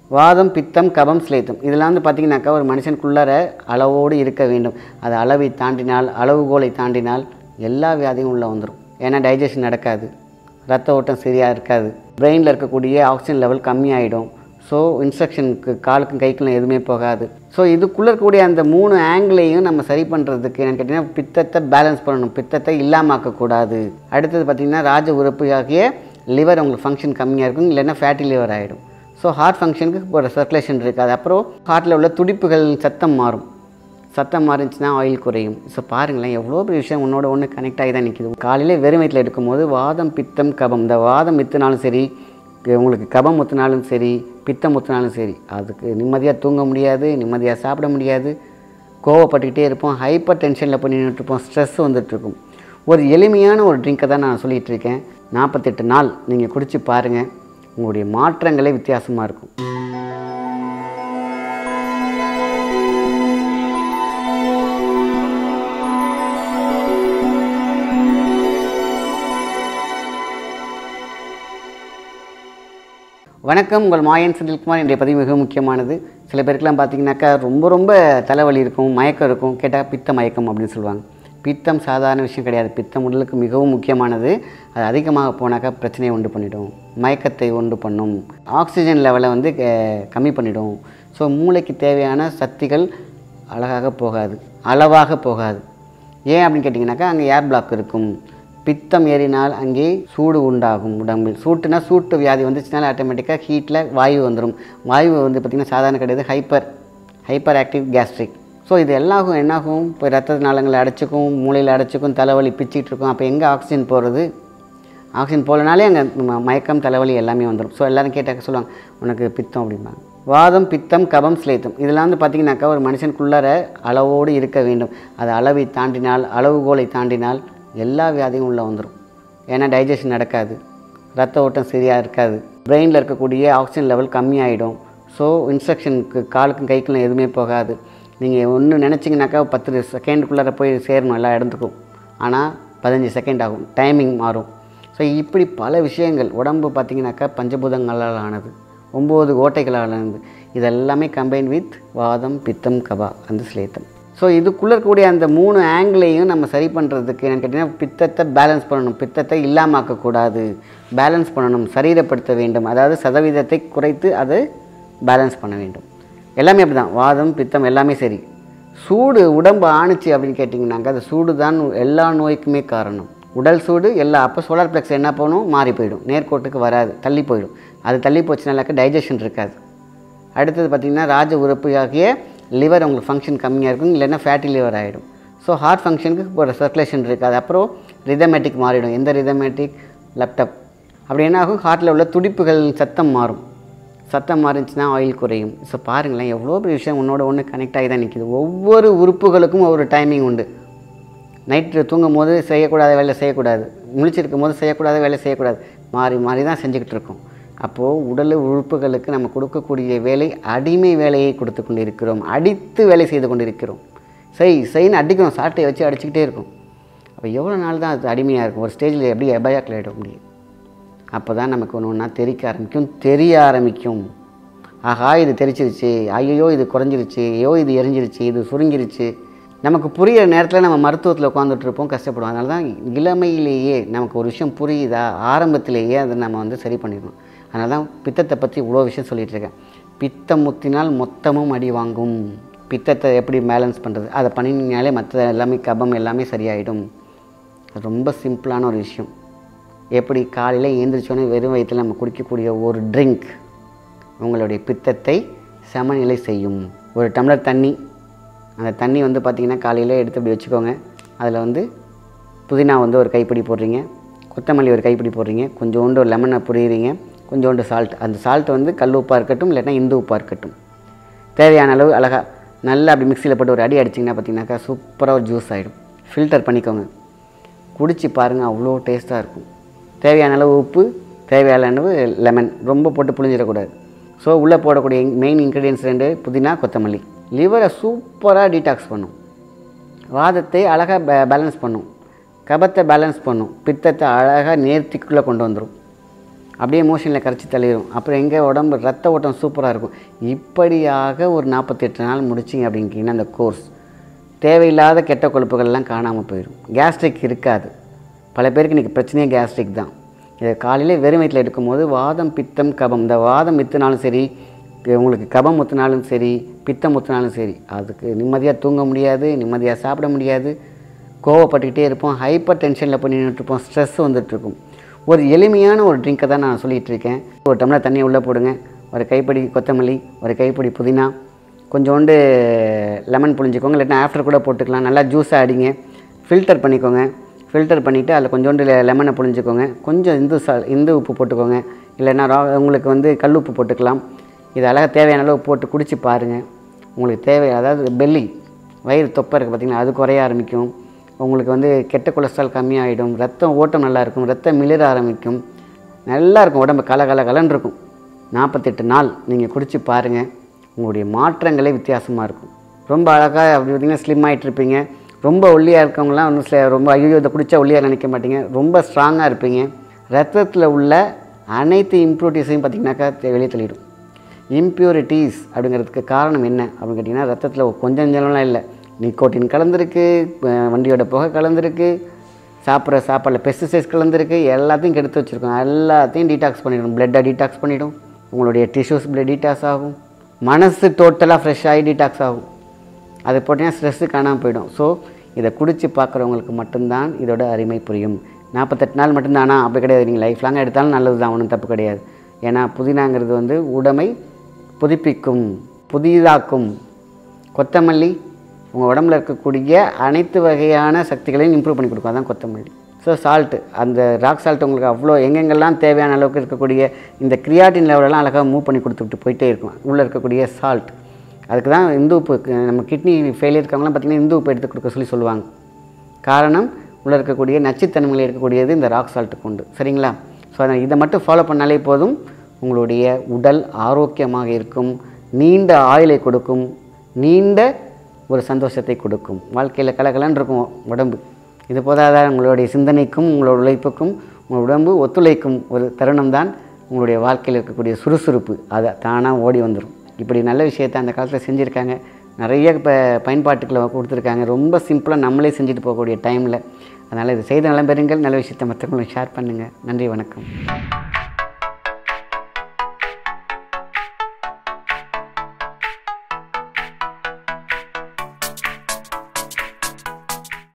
வாதம் பித்தம் கபம் ஸ்லேத்தம் இதெல்லாம் வந்து பார்த்திங்கனாக்கா ஒரு மனுஷனுக்குள்ளார அளவோடு இருக்க வேண்டும் அது அளவை தாண்டினால் அளவுகோலை தாண்டினால் எல்லா வியாதியும் உள்ளே வந்துடும் ஏன்னா டைஜஷன் நடக்காது ரத்த ஓட்டம் சரியாக இருக்காது பிரெயினில் இருக்கக்கூடிய ஆக்சிஜன் லெவல் கம்மியாயிடும் ஸோ இன்ஸ்ட்ரக்ஷனுக்கு காலுக்கும் கைக்கும் எதுவுமே போகாது ஸோ இதுக்குள்ளே இருக்கக்கூடிய அந்த மூணு ஆங்கிளையும் நம்ம சரி பண்ணுறதுக்கு என்னன்னு கேட்டிங்கன்னா பித்தத்தை பேலன்ஸ் பண்ணணும் பித்தத்தை இல்லாமாக்கக்கூடாது அடுத்தது பார்த்திங்கன்னா ராஜ உறுப்பு ஆகிய லிவர் உங்களுக்கு ஃபங்க்ஷன் கம்மியாக இருக்கும் இல்லைன்னா ஃபேட்டி லிவர் ஆகிடும் ஸோ ஹார்ட் ஃபங்க்ஷனுக்கு இப்போ சர்க்குலேஷன் இருக்காது அப்புறம் ஹார்ட்டில் உள்ள துடிப்புகள் சத்தம் மாறும் சத்தம் மாறிச்சுன்னா ஆயில் குறையும் ஸோ பாருங்களேன் எவ்வளோ பெரிய விஷயம் உன்னோட ஒன்று கனெக்ட் ஆகி தான் நிற்கிது காலையில் வெறும் வயிற்றில் எடுக்கும்போது வாதம் பித்தம் கபம் இந்த வாதம் வித்துனாலும் சரி உங்களுக்கு கபம் முத்தினாலும் சரி பித்தம் முத்தினாலும் சரி அதுக்கு நிம்மதியாக தூங்க முடியாது நிம்மதியாக சாப்பிட முடியாது கோவப்பட்டுக்கிட்டே இருப்போம் ஹைப்பர் டென்ஷனில் போய் நின்றுட்டுருப்போம் ஸ்ட்ரெஸ் வந்துட்டுருக்கும் ஒரு எளிமையான ஒரு ட்ரிங்கை தான் நான் சொல்லிகிட்டு இருக்கேன் நாற்பத்தெட்டு நாள் நீங்கள் குடிச்சு பாருங்கள் உங்களுடைய மாற்றங்களே வித்தியாசமாக இருக்கும் வணக்கம் உங்கள் மாயன் செந்தில்குமார் இன்றைய பதிவு மிக முக்கியமானது சில பேருக்குலாம் பார்த்தீங்கன்னாக்கா ரொம்ப ரொம்ப தலைவலி இருக்கும் மயக்கம் இருக்கும் கேட்டால் பித்த மயக்கம் அப்படின்னு சொல்லுவாங்க பித்தம் சாதாரண விஷயம் கிடையாது பித்தம் உடலுக்கு மிகவும் முக்கியமானது அது அதிகமாக போனாக்கா பிரச்சனையை உண்டு பண்ணிடும் மயக்கத்தை உண்டு பண்ணும் ஆக்சிஜன் லெவலை வந்து அஹ், கம்மி பண்ணிடும் ஸோ மூளைக்கு தேவையான சக்திகள் அழகாக போகாது அளவாக போகாது ஏன் அப்படின்னு கேட்டிங்கனாக்கா அங்கே ஏர் பிளாக் இருக்கும் பித்தம் ஏறினால் அங்கே சூடு உண்டாகும் உடம்பில் சூட்டுனா சூட்டு வியாதி வந்துச்சுனால ஆட்டோமேட்டிக்காக ஹீட்டில் வாயு வந்துடும் வாயு வந்து பார்த்திங்கன்னா சாதாரண கிடையாது hyper hyperactive gastric so இது எல்லாகும் என்னாகும் இப்போ ரத்த நாளங்களை அடைச்சிக்கும் மூளையில் அடைச்சிக்கும் தலைவலி பிச்சிட்டு இருக்கும் அப்போ எங்கே ஆக்சிஜன் போகிறது ஆக்சிஜன் போகலனாலே அங்கே ம- மயக்கம் தலைவலி எல்லாமே வந்துடும் ஸோ எல்லாரும் கேட்டாக்க சொல்லுவாங்க உனக்கு பித்தம் அப்படிம்பாங்க வாதம் பித்தம் கபம் ஸ்லேத்தம் இதெல்லாம் வந்து பார்த்திங்கனாக்கா ஒரு மனுஷனுக்குள்ளார அளவோடு இருக்க வேண்டும் அது அளவை தாண்டினால் அளவுகோலை தாண்டினால் எல்லா வியாதியும் உள்ளே வந்துடும் ஏன்னா டைஜஷன் நடக்காது ரத்த ஓட்டம் சரியாக இருக்காது பிரெயினில் இருக்கக்கூடிய ஆக்சிஜன் லெவல் கம்மியாயிடும் ஸோ இன்ஸ்ட்ரக்ஷனுக்கு காலுக்கும் கைக்கும் எதுவுமே போகாது நீங்கள் ஒன்று நினச்சிங்கனாக்கா பத்து செகண்டுக்குள்ளார போய் சேரணும் எல்லா இடத்துக்கும் ஆனால் பதினஞ்சு செகண்ட் ஆகும் டைமிங் மாறும் ஸோ இப்படி பல விஷயங்கள் உடம்பு பார்த்திங்கனாக்கா பஞ்சபூதங்களால் ஆனது ஒம்பது ஓட்டைகளால் ஆனது இதெல்லாமே கம்பைன் வித் வாதம் பித்தம் கபா அந்த ஸ்லேத்தம் ஸோ இதுக்குள்ளே இருக்கக்கூடிய அந்த மூணு ஆங்கிளையும் நம்ம சரி பண்ணுறதுக்கு என்னன்னு கேட்டிங்கன்னா பித்தத்தை பேலன்ஸ் பண்ணணும் பித்தத்தை இல்லாமாக்கக்கூடாது பேலன்ஸ் பண்ணணும் சரீரப்படுத்த வேண்டும் அதாவது சதவீதத்தை குறைத்து அதை பேலன்ஸ் பண்ண வேண்டும் எல்லாமே அப்படி தான் வாதம் பித்தம் எல்லாமே சரி சூடு உடம்பு ஆணுச்சு அப்படின்னு கேட்டிங்கனாக்கா அந்த சூடு தான் எல்லா நோய்க்குமே காரணம் உடல் சூடு எல்லா அப்போ சோலார் பிளெக்ஸ் என்ன பண்ணும் மாறி போயிடும் நேர்கோட்டுக்கு வராது தள்ளி போயிடும் அது தள்ளி போச்சுனாலாக்க டைஜஷன் இருக்காது அடுத்தது பார்த்திங்கன்னா ராஜ உறுப்பு ஆகிய லிவர் உங்களுக்கு ஃபங்க்ஷன் கம்மியாக இருக்கும் இல்லைன்னா ஃபேட்டி லிவர் ஆகிடும் ஸோ ஹார்ட் ஃபங்க்ஷனுக்கு ஒரு சர்க்குலேஷன் இருக்காது அப்புறம் ரிதமேட்டிக் மாறிடும் எந்த ரிதமேட்டிக் லேப்டாப் அப்படி என்ன ஆகும் ஹார்ட்டில் உள்ள துடிப்புகள் சத்தம் மாறும் சத்தம் மாறிச்சுன்னா ஆயில் குறையும் ஸோ பாருங்களேன் எவ்வளோ பெரிய விஷயம் உன்னோட ஒன்று கனெக்ட் ஆகி தான் நிற்கிது ஒவ்வொரு உறுப்புகளுக்கும் ஒரு டைமிங் உண்டு நைட்டு தூங்கும் போது செய்யக்கூடாத வேலை செய்யக்கூடாது முழிச்சிருக்கும் போது செய்யக்கூடாத வேலை செய்யக்கூடாது மாறி மாறி தான் செஞ்சுக்கிட்டு இருக்கோம் அப்போது உடல் உறுப்புகளுக்கு நம்ம கொடுக்கக்கூடிய வேலை அடிமை வேலையை கொடுத்து கொண்டு இருக்கிறோம் அடித்து வேலை செய்து கொண்டு இருக்கிறோம் செய் செய்ன்னு அடிக்கிறோம் சாட்டையை வச்சு அடிச்சுக்கிட்டே இருக்கும் அப்போ எவ்வளோ நாள் தான் அது அடிமையாக இருக்கும் ஒரு ஸ்டேஜில் எப்படி எபயாக்கில் ஆகிட முடியும் அப்போ தான் நமக்கு ஒன்று ஒன்றா தெரிக்க ஆரம்பிக்கும் தெரிய ஆரம்பிக்கும் ஆஹா இது தெரிச்சிருச்சு ஐயோ இது குறைஞ்சிருச்சு ஐயோ இது எரிஞ்சிருச்சு இது சுருங்கிருச்சு நமக்கு புரியிற நேரத்தில் நம்ம மருத்துவத்தில் உட்காந்துட்டு இருப்போம் கஷ்டப்படுவோம் அதனால தான் இளமையிலேயே நமக்கு ஒரு விஷயம் புரியுதா ஆரம்பத்திலேயே அதை நம்ம வந்து சரி பண்ணிடணும் அதனால தான் பித்தத்தை பற்றி இவ்வளோ விஷயம் சொல்லிட்டு இருக்கேன் பித்தம் முத்தினால் மொத்தமும் அடி வாங்கும் பித்தத்தை எப்படி பேலன்ஸ் பண்ணுறது அதை பண்ணினாலே மற்ற எல்லாமே கபம் எல்லாமே சரியாயிடும் அது ரொம்ப சிம்பிளான ஒரு விஷயம் எப்படி காலையில் எழுந்திரிச்சோன்னே வெறும் வயிற்றில் நம்ம குடிக்கக்கூடிய ஒரு ட்ரிங்க் உங்களுடைய பித்தத்தை சமநிலை செய்யும் ஒரு டம்ளர் தண்ணி அந்த தண்ணி வந்து பார்த்திங்கன்னா காலையில் எடுத்து அப்படி வச்சுக்கோங்க அதில் வந்து புதினா வந்து ஒரு கைப்பிடி போடுறீங்க கொத்தமல்லி ஒரு கைப்பிடி போடுறீங்க கொஞ்சோண்டு ஒரு லெமனை புரியுறீங்க கொஞ்சோண்டு சால்ட் அந்த சால்ட் வந்து கல் உப்பாக இருக்கட்டும் இல்லைன்னா இந்து உப்பாக இருக்கட்டும் தேவையான அளவு அழகாக நல்லா அப்படி மிக்சியில் போட்டு ஒரு அடி அடிச்சிங்கன்னா பார்த்தீங்கன்னாக்கா சூப்பராக ஒரு ஜூஸ் ஆகிடும் ஃபில்டர் பண்ணிக்கோங்க குடிச்சு பாருங்கள் அவ்வளோ டேஸ்ட்டாக இருக்கும் தேவையான அளவு உப்பு தேவையான அளவு லெமன் ரொம்ப போட்டு புளிஞ்சிடக்கூடாது ஸோ உள்ளே போடக்கூடிய மெயின் இன்க்ரீடியன்ஸ் ரெண்டு புதினா கொத்தமல்லி லிவரை சூப்பராக டீடாக்ஸ் பண்ணும் வாதத்தை அழகாக பே பேலன்ஸ் பண்ணும் கபத்தை பேலன்ஸ் பண்ணும் பித்தத்தை அழகாக நேர்த்திக்குள்ளே கொண்டு வந்துடும் அப்படியே மோஷனில் கரைச்சி தள்ளிடும் அப்புறம் எங்கே உடம்பு ரத்த ஓட்டம் சூப்பராக இருக்கும் இப்படியாக ஒரு நாற்பத்தெட்டு நாள் முடிச்சிங்க அப்படிங்கிட்டிங்கன்னா அந்த கோர்ஸ் தேவையில்லாத கெட்ட கொழுப்புகள்லாம் காணாமல் போயிடும் கேஸ்ட்ரிக் இருக்காது பல பேருக்கு இன்றைக்கி பிரச்சனையே கேஸ்ட்ரிக் தான் இதை காலையில் வெறும் வயிற்றில் எடுக்கும்போது வாதம் பித்தம் கபம் இந்த வாதம் முத்தினாலும் சரி உங்களுக்கு கபம் முத்தினாலும் சரி பித்தம் முத்தினாலும் சரி அதுக்கு நிம்மதியாக தூங்க முடியாது நிம்மதியாக சாப்பிட முடியாது கோவப்பட்டுக்கிட்டே இருப்போம் ஹைப்பர் டென்ஷனில் போய் நின்றுட்டுருப்போம் ஸ்ட்ரெஸ் வந்துட்டுருக்கும் ஒரு எளிமையான ஒரு ட்ரிங்கை தான் நான் சொல்லிகிட்டு இருக்கேன் ஒரு டம்ளர் தண்ணியை உள்ளே போடுங்க ஒரு கைப்படி கொத்தமல்லி ஒரு கைப்படி புதினா கொஞ்சோண்டு லெமன் புழிஞ்சிக்கோங்க இல்லாட்டினா ஆஃப்டர் கூட போட்டுக்கலாம் நல்லா ஜூஸாக அடிங்க ஃபில்டர் பண்ணிக்கோங்க ஃபில்டர் பண்ணிவிட்டு அதில் கொஞ்சோண்டு லெ- லெமனை புழிஞ்சிக்கோங்க கொஞ்சம் இந்து சா இந்து உப்பு போட்டுக்கோங்க இல்லைன்னா ரா உங்களுக்கு வந்து கல் உப்பு போட்டுக்கலாம் இது அழகாக தேவையான அளவு போட்டு குடிச்சு பாருங்கள் உங்களுக்கு தேவை அதாவது பெல்லி வயிறு தொப்பை இருக்குது பார்த்திங்கன்னா அது குறைய ஆரம்பிக்கும் உங்களுக்கு வந்து கெட்ட கொலஸ்ட்ரால் கம்மியாகிடும் ரத்தம் ஓட்டம் நல்லா இருக்கும் ரத்தம் மிளிர ஆரம்பிக்கும் நல்லா இருக்கும் உடம்பு கல கல கலன்னு இருக்கும் நாற்பத்தெட்டு நாள் நீங்கள் குடிச்சு பாருங்கள் உங்களுடைய மாற்றங்களே வித்தியாசமாக இருக்கும் ரொம்ப அழகாக அப்படி பார்த்தீங்கன்னா ஸ்லிம் ஆகிட்டு இருப்பீங்க ரொம்ப ஒல்லியாக இருக்கவங்களாம் வந்து சில ரொம்ப ஐயோ இதை குடித்தா ஒல்லியாக நினைக்க மாட்டீங்க ரொம்ப ஸ்ட்ராங்காக இருப்பீங்க ரத்தத்தில் உள்ள அனைத்து இம்ப்யூரிட்டிஸையும் பார்த்தீங்கன்னாக்கா தெ- வெளியே தள்ளிடும் இம்ப்யூரிட்டிஸ் அப்படிங்கிறதுக்கு காரணம் என்ன அப்படின்னு கேட்டிங்கன்னா ரத்தத்தில் கொஞ்சம் ஜலம்லாம் இல்லை நிக்கோட்டின் கலந்துருக்கு அஹ் வண்டியோட புகை கலந்துருக்கு சாப்பிட்ற சாப்பாடில் பெஸ்டிசைட்ஸ் கலந்துருக்கு எல்லாத்தையும் கெடுத்து வச்சுருக்கோம் எல்லாத்தையும் டீடாக்ஸ் பண்ணிடும் பிளட்டை டீடாக்ஸ் பண்ணிடும் உங்களுடைய டிஷ்யூஸ் பிளட் டீடாக்ஸ் ஆகும் மனசு டோட்டலாக ஃப்ரெஷ் ஆகி டீடாக்ஸ் ஆகும் அது போட்டிங்கன்னா ஸ்ட்ரெஸ்ஸு காணாமல் போயிடும் ஸோ இதை குடிச்சு பார்க்குறவங்களுக்கு மட்டும்தான் இதோட அருமை புரியும் நாற்பத்தெட்டு நாள் மட்டும்தானா அப்படி கிடையாது நீங்கள் லைஃப் லாங்காக எடுத்தாலும் நல்லது தான் ஒன்றும் தப்பு கிடையாது ஏன்னா புதினாங்கிறது வந்து உடமை புதுப்பிக்கும் புதிதாக்கும் கொத்தமல்லி உங்கள் உடம்புல இருக்கக்கூடிய அனைத்து வகையான சக்திகளையும் இம்ப்ரூவ் பண்ணி கொடுக்கும் அதான் கொத்தமல்லி ஸோ சால்ட்டு அந்த ராக் சால்ட் உங்களுக்கு அவ்வளோ எங்கெங்கெல்லாம் தேவையான அளவுக்கு இருக்கக்கூடிய இந்த கிரியாட்டின் லெவலெல்லாம் அழகாக மூவ் பண்ணி கொடுத்துட்டு போயிட்டே இருக்கும் உள்ளே இருக்கக்கூடிய சால்ட் அதுக்கு தான் இந்து உப்பு க- நம்ம கிட்னி ஃபெயிலியர் இருக்கவங்களாம் பார்த்திங்கன்னா இந்து உப்பு எடுத்து கொடுக்க சொல்லி சொல்லுவாங்க காரணம் உள்ளே இருக்கக்கூடிய நச்சுத்தன்மைகள் இருக்கக்கூடியது இந்த ராக் சால்ட்டுக்கு உண்டு சரிங்களா ஸோ அதை இதை மட்டும் ஃபாலோ பண்ணாலே போதும் உங்களுடைய உடல் ஆரோக்கியமாக இருக்கும் நீண்ட ஆயுளை கொடுக்கும் நீண்ட ஒரு சந்தோஷத்தை கொடுக்கும் வாழ்க்கையில் கலகலன்னு இருக்கும் உடம்பு இது போதாத உங்களுடைய சிந்தனைக்கும் உங்களோட உழைப்புக்கும் உங்கள் உடம்பு ஒத்துழைக்கும் ஒரு தருணம் தான் உங்களுடைய வாழ்க்கையில் இருக்கக்கூடிய சுறுசுறுப்பு அதை தானாக ஓடி வந்துடும் இப்படி நல்ல விஷயத்தை அந்த காலத்தில் செஞ்சுருக்காங்க நிறைய இப்போ பயன்பாட்டுக்களை கொடுத்துருக்காங்க ரொம்ப சிம்பிளாக நம்மளே செஞ்சுட்டு போகக்கூடிய டைமில் அதனால் இது செய்த நலம் பெறுங்கள் நல்ல விஷயத்தை மற்றவங்களுக்கு ஷேர் பண்ணுங்கள் நன்றி வணக்கம்